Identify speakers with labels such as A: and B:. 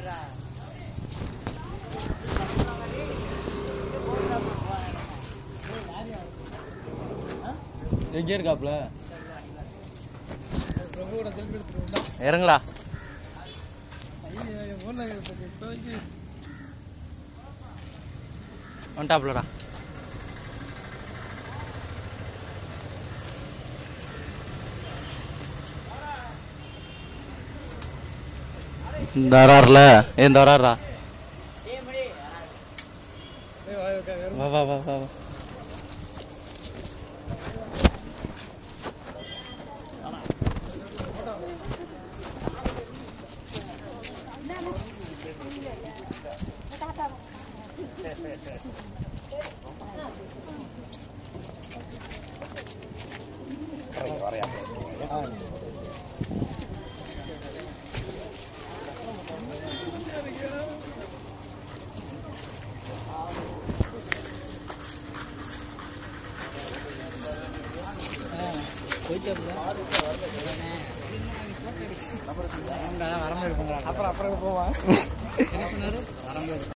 A: எங்கே இருக்காப்ல இறங்குடா வந்துட்டாப்லடா இந்த வராருல இந்த வராருடா வா வா வா வா வா
B: அப்புறம் அப்புறம் போவான்